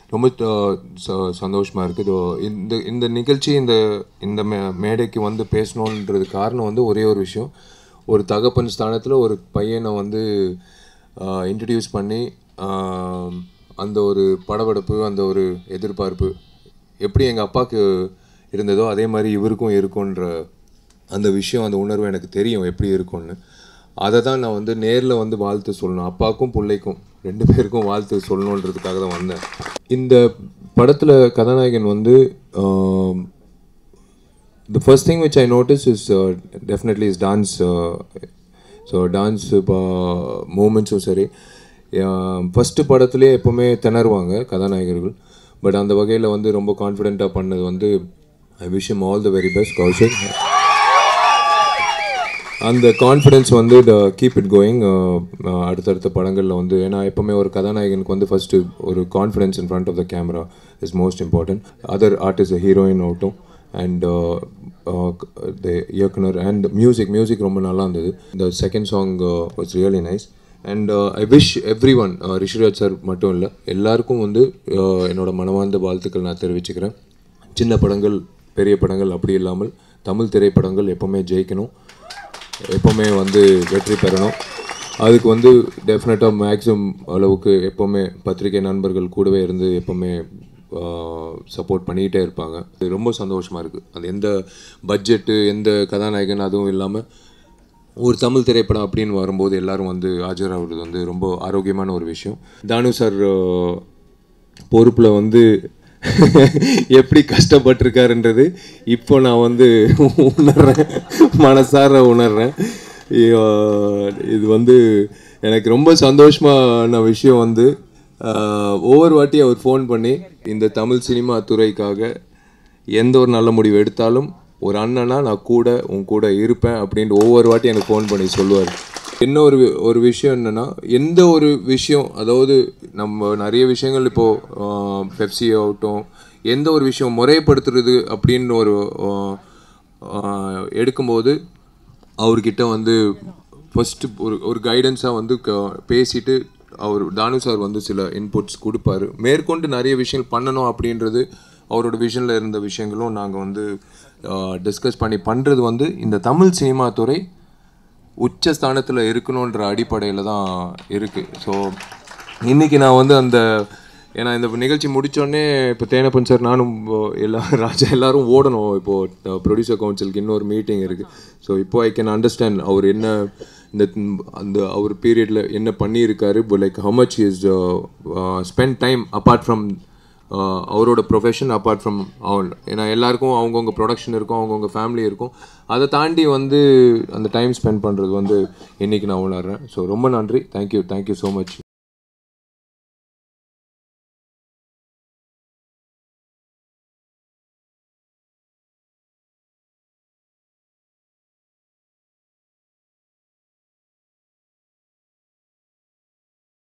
ரொம்ப அஹ், ச- சந்தோஷமா இருக்கு இதோ இந்த இந்த நிகழ்ச்சி இந்த இந்த மே மேடைக்கு வந்து பேசணுன்றது காரணம் வந்து ஒரே ஒரு விஷயம் ஒரு தகப்பன் ஸ்தானத்தில் ஒரு பையனை வந்து இன்ட்ரடியூஸ் பண்ணி ஆஹ், அந்த ஒரு படபடப்பு அந்த ஒரு எதிர்பார்ப்பு எப்படி எங்கள் அப்பாவுக்கு இருந்ததோ அதே மாதிரி இவருக்கும் இருக்குன்ற அந்த விஷயம் அந்த உணர்வு எனக்கு தெரியும் எப்படி இருக்கும்னு அதை தான் நான் வந்து நேரில் வந்து வாழ்த்து சொல்லணும் அப்பாவுக்கும் பிள்ளைக்கும் ரெண்டு பேருக்கும் வாழ்த்து சொல்லணுன்றதுக்காக தான் வந்தேன் இந்த படத்தில் கதாநாயகன் வந்து ஆம், the first thing which I notice is uh, definitely is dance. Uh, so dance இப்போ மூமெண்ட்ஸும் சரி ஃபஸ்ட்டு படத்துலேயே எப்போவுமே திணறுவாங்க கதாநாயகர்கள் பட் அந்த வகையில் வந்து ரொம்ப கான்ஃபிடெண்ட்டாக பண்ணது வந்து I wish him all the very best Kaushik அந்த கான்ஃபிடென்ஸ் வந்து கீப் இட் கோயிங் அடுத்தடுத்த படங்களில் வந்து ஏன்னா எப்போவுமே ஒரு கதாநாயகனுக்கு வந்து ஃபஸ்ட்டு ஒரு confidence in front of the camera is most important other artist heroine ஆகட்டும் அண்ட் த இயக்குனர் அண்ட் மியூசிக் மியூசிக் ரொம்ப நல்லா இருந்தது இந்த second song was really nice and I wish everyone Rishiraj sir மட்டும் இல்லை எல்லாருக்கும் வந்து uh, என்னோட மனமார்ந்த வாழ்த்துக்கள் நான் தெரிவிச்சுக்கிறேன் சின்ன படங்கள் பெரிய படங்கள் அப்படி இல்லாமல் தமிழ் திரைப்படங்கள் எப்போவுமே ஜெயிக்கணும் எப்போவுமே வந்து வெற்றி பெறணும் அதுக்கு வந்து டெஃபினட்டாக மேக்ஸிமம் அளவுக்கு எப்போவுமே பத்திரிகை நண்பர்கள் கூடவே இருந்து எப்போவுமே சப்போர்ட் பண்ணிக்கிட்டே இருப்பாங்க இது ரொம்ப சந்தோஷமாக இருக்குது அது எந்த பட்ஜெட்டு எந்த கதாநாயகன் அதுவும் இல்லாமல் ஒரு தமிழ் திரைப்படம் அப்படின்னு வரும்போது எல்லாரும் வந்து ஆஜராகிறது வந்து ரொம்ப ஆரோக்கியமான ஒரு விஷயம் தானு சார் பொறுப்பில் வந்து எப்படி கஷ்டப்பட்டிருக்காருன்றது இப்போ நான் வந்து உணர்றேன் மனசார உணர்றேன் ஐயோ, இது வந்து எனக்கு ரொம்ப சந்தோஷமான விஷயம் வந்து ஆஹ், ஒவ்வொரு வாட்டி அவர் ஃபோன் பண்ணி இந்த தமிழ் சினிமா துறைக்காக எந்த ஒரு நல்ல முடிவு எடுத்தாலும் ஒரு அண்ணனா நான் கூட உன் கூட இருப்பேன் அப்படின்ட்டு ஒவ்வொரு வாட்டி எனக்கு ஃபோன் பண்ணி சொல்லுவார் என்ன ஒரு வி- ஒரு விஷயம் என்னன்னா எந்த ஒரு விஷயம் அதாவது நம்ம நிறைய விஷயங்கள் இப்போ பெப்சி ஆகட்டும் எந்த ஒரு விஷயம் முறைப்படுத்துறது அப்படின்னு ஒரு ஆஹ், ஆஹ், எடுக்கும்போது அவர்கிட்ட வந்து ஃபஸ்ட்டு ஒரு ஒரு கைடன்ஸாக வந்து க- பேசிட்டு அவர் தானு சார் வந்து சில இன்புட்ஸ் கொடுப்பாரு மேற்கொண்டு நிறைய விஷயங்கள் பண்ணணும் அப்படின்றது அவரோட விஷனில் இருந்த விஷயங்களும் நாங்கள் வந்து டிஸ்கஸ் பண்ணி பண்ணுறது வந்து இந்த தமிழ் சினிமா துறை உச்ச ஸ்தானத்தில் இருக்கணுன்ற அடிப்படையில் தான் இருக்குது ஸோ இன்னைக்கு நான் வந்து அந்த ஏன்னா இந்த நிகழ்ச்சி முடிச்சோடனே இப்போ தேனப்பன் சார் நானும் எல்லா ராஜா எல்லாரும் ஓடணும் இப்போது ப்ரொடியூசர் கவுன்சிலுக்கு இன்னொரு மீட்டிங் இருக்குது ஸோ இப்போ ஐ கேன் அண்டர்ஸ்டாண்ட் அவர் என்ன இந்த அந்த அவர் பீரியடில் என்ன பண்ணியிருக்காரு like how much is spend time apart from ah அவரோட ப்ரொஃபஷன் அப்பார்ட் ஃப்ரம் அவன் ஏன்னா எல்லாருக்கும் அவங்கவுங்க ப்ரொடக்ஷன் இருக்கும் அவங்கவுங்க ஃபேமிலி இருக்கும் அதை தாண்டி வந்து அந்த டைம் ஸ்பெண்ட் பண்ணுறது வந்து இன்னைக்கு நான் உணர்றேன் ஸோ ரொம்ப நன்றி தேங்க்யூ தேங்க்யூ ஸோ மச்